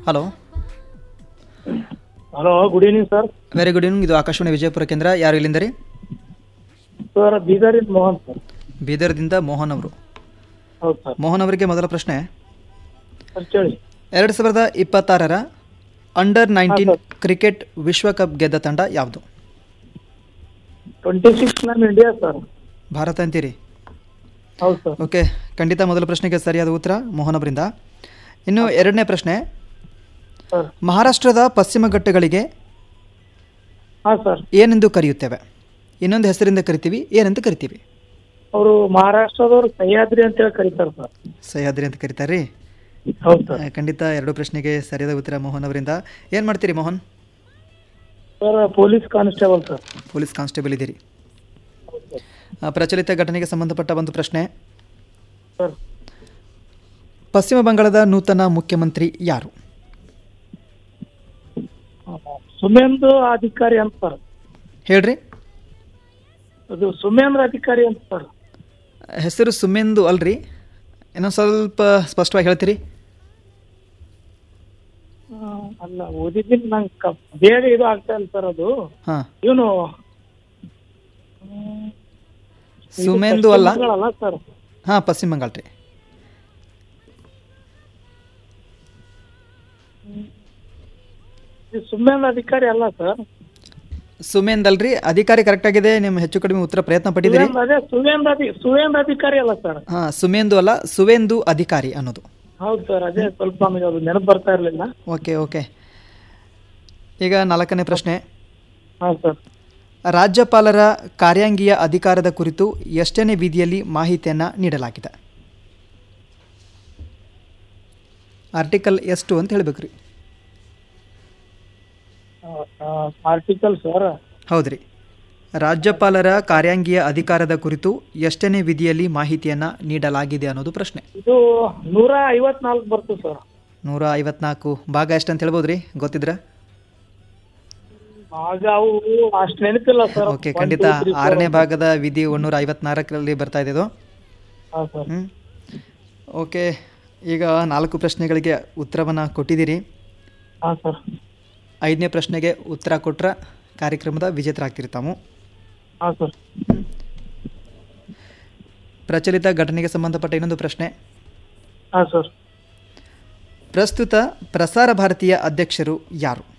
Hello hello good evening sir very good evening ಇದು ಆಕಾಶವಾಣಿ ವಿಜಯಪುರ ಕೇಂದ್ರ ಯಾರು ಇಲ್ಲಿಂದ ರೀ ಸರ್ ಬೀದರಿಂದ ಮೋಹನ್ ಸರ್ ಬೀದರ್ದಿಂದ ಮೋಹನ್ ಅವರು ಹೌದು ಸರ್ ಮೋಹನ್ ಅವರಿಗೆ ಮೊದಲ ಪ್ರಶ್ನೆ ಸರ್ ಕೇಳಿ ಎರಡು ಸಾವಿರದ ಇಪ್ಪತ್ತಾರರ ಅಂಡರ್ ನೈನ್ಟೀನ್ ಹಾ, ಕ್ರಿಕೆಟ್ ವಿಶ್ವಕಪ್ ಗೆದ್ದ ತಂಡ ಯಾವುದು ಟ್ವೆಂಟಿ ಸಿಕ್ಸ್ ನಮ್ಮ ಇಂಡಿಯಾ ಸರ್ ಭಾರತ ಅಂತೀರಿ ಹೌದು ಸರ್ ಓಕೆ ಖಂಡಿತ ಮೊದಲ ಪ್ರಶ್ನೆಗೆ ಸರಿಯಾದ ಉತ್ತರ ಮೋಹನ್ ಅವರಿಂದ ಇನ್ನು ಎರಡನೇ ಪ್ರಶ್ನೆ ಸರ್ ಮಹಾರಾಷ್ಟ್ರದ ಪಶ್ಚಿಮ ಘಟ್ಟಗಳಿಗೆ ಹಾಂ ಸರ್ ಏನೆಂದು ಕರೆಯುತ್ತೇವೆ ಇನ್ನೊಂದು ಹೆಸರಿಂದ ಕರಿತೀವಿ ಏನಂತ ಕರಿತೀವಿ ಅವರು ಮಹಾರಾಷ್ಟ್ರದವ್ರು ಸಹ್ಯಾದ್ರಿ ಅಂತೇಳಿ ಕರೀತಾರೆ ಸರ್ ಸಹ್ಯಾದ್ರಿ ಅಂತ ಕರೀತಾರೆ ರೀ ಹೌದು ಸರ್ ಖಂಡಿತ ಎರಡು ಪ್ರಶ್ನೆಗೆ ಸರಿಯಾದ ಉತ್ತರ ಮೋಹನ್ ಅವರಿಂದ ಏನು ಮಾಡ್ತೀರಿ Mohan sir police constable sir police constable ಇದ್ದೀರಿ ಆ, ಪ್ರಚಲಿತ ಘಟನೆಗೆ ಸಂಬಂಧಪಟ್ಟ ಒಂದು ಪ್ರಶ್ನೆ ಸರ್ ಪಶ್ಚಿಮ ಬಂಗಾಳದ ನೂತನ ಮುಖ್ಯಮಂತ್ರಿ ಯಾರು ಸುಮೇಂದ್ರ ಅಧಿಕಾರಿ ಅಂತ ಸರ್ ಹೇಳ್ರಿ ಅದು ಸುಮೇಂದ್ರ ಅಧಿಕಾರಿ ಅಂತ ಸರ್ ಹೆಸರು ಸುಮೇಂದು ಅಲ್ರಿ ಇನ್ನೊಂದು ಸ್ವಲ್ಪ ಸ್ಪಷ್ಟವಾಗಿ ಹೇಳ್ತೀರಿ ಆ, ಅಲ್ಲ ಓದಿದ್ದೀನಿ ನಂಗೆ ಕ ಬೇಗ ಇದು ಆಗ್ತಾ ಇಲ್ಲ ಸರ್ ಅದು ಹಾಂ ಇವನು ಸುಮೇಂದು ಅಲ್ಲ ಅಲ್ಲ ಸರ್ ಹಾಂ ಪಶ್ಚಿಮ ಬಂಗಾಳ ರೀ ಇದು ಸುಮೇಂದ್ರ ಅಧಿಕಾರಿ ಅಲ್ಲ ಸರ್ ಸುಮೇಂದ್ ಅಲ್ರಿ ಅಧಿಕಾರಿ ಕರೆಕ್ಟ್ ಆಗಿದೆ ನಿಮ್ಮ ಹೆಚ್ಚು ಕಡಿಮೆ ಉತ್ತರ ಪ್ರಯತ್ನ ಪಟ್ಟಿದ್ದೀರಿ ಸುವೇಂದ್ರ ಅದೇ ಸುವೇಂದ್ರ ಅಧಿ ಸುವೇಂದ್ರ ಅಧಿಕಾರಿ ಅಲ್ಲ ಸರ್ ಹಾಂ ಸುಮೇಂದು ಅಲ್ಲ ಸುವೇಂದು ಅಧಿಕಾರಿ ಅನ್ನೋದು ಹೌದು ಸರ್ ಅದೇ ಸ್ವಲ್ಪ ನಮಗೆ ಅದು ನೆನಪು ಬರ್ತಾ ಇರಲಿಲ್ಲ ಓಕೆ ಓಕೆ ಈಗ ನಾಲ್ಕನೇ ಪ್ರಶ್ನೆ ಹಾಂ ಸರ್ ರಾಜ್ಯಪಾಲರ ಕಾರ್ಯಾಂಗೀಯ ಅಧಿಕಾರದ ಕುರಿತು ಎಷ್ಟನೇ ವಿಧಿಯಲ್ಲಿ ಮಾಹಿತಿಯನ್ನು ನೀಡಲಾಗಿದೆ ಆರ್ಟಿಕಲ್ ಎಷ್ಟು ಅಂತ ಹೇಳ್ಬೇಕು ರೀ ಆರ್ಟಿಕಲ್ ಸರ್ ಹೌದ್ರಿ ರಾಜ್ಯಪಾಲರ ಕಾರ್ಯಾಂಗೀಯ ಅಧಿಕಾರದ ಕುರಿತು ಎಷ್ಟನೇ ವಿಧಿಯಲ್ಲಿ ಮಾಹಿತಿಯನ್ನು ನೀಡಲಾಗಿದೆ ಅನ್ನೋದು ಪ್ರಶ್ನೆ ಇದು ನೂರ ಐವತ್ನಾಲ್ಕು ಬರ್ತದೆ ಸರ್ ನೂರ ಐವತ್ನಾಲ್ಕು ಭಾಗ ಎಷ್ಟು ಅಂತ ಹೇಳ್ಬೋದು ರೀ ಗೊತ್ತಿದ್ರ ಆಗ ಅವು ಅಷ್ಟು ನೆನಪಿಲ್ಲ ಸರ್ ಓಕೆ ಖಂಡಿತ ಆರನೇ ಭಾಗದ ವಿಧಿ ಒಂದೂರ ಐವತ್ನಾಲ್ಕರಲ್ಲಿ ಬರ್ತಾ ಇದೆ ಇದು ಹಾಂ ಸರ್ ಹ್ಮ್. ಓಕೆ ಈಗ ನಾಲ್ಕು ಪ್ರಶ್ನೆಗಳಿಗೆ ಉತ್ತರವನ್ನು ಕೊಟ್ಟಿದ್ದೀರಿ ಹಾಂ ಸರ್ ಐದನೇ ಪ್ರಶ್ನೆಗೆ ಉತ್ತರ ಕೊಟ್ರ ಕಾರ್ಯಕ್ರಮದ ವಿಜೇತರಾಗ್ತೀರಿ ತಾವು ಹಾಂ ಸರ್ ಪ್ರಚಲಿತ ಘಟನೆಗೆ ಸಂಬಂಧಪಟ್ಟ ಇನ್ನೊಂದು ಪ್ರಶ್ನೆ ಹಾಂ ಸರ್ ಪ್ರಸ್ತುತ ಪ್ರಸಾರ ಭಾರತೀಯ ಅಧ್ಯಕ್ಷರು ಯಾರು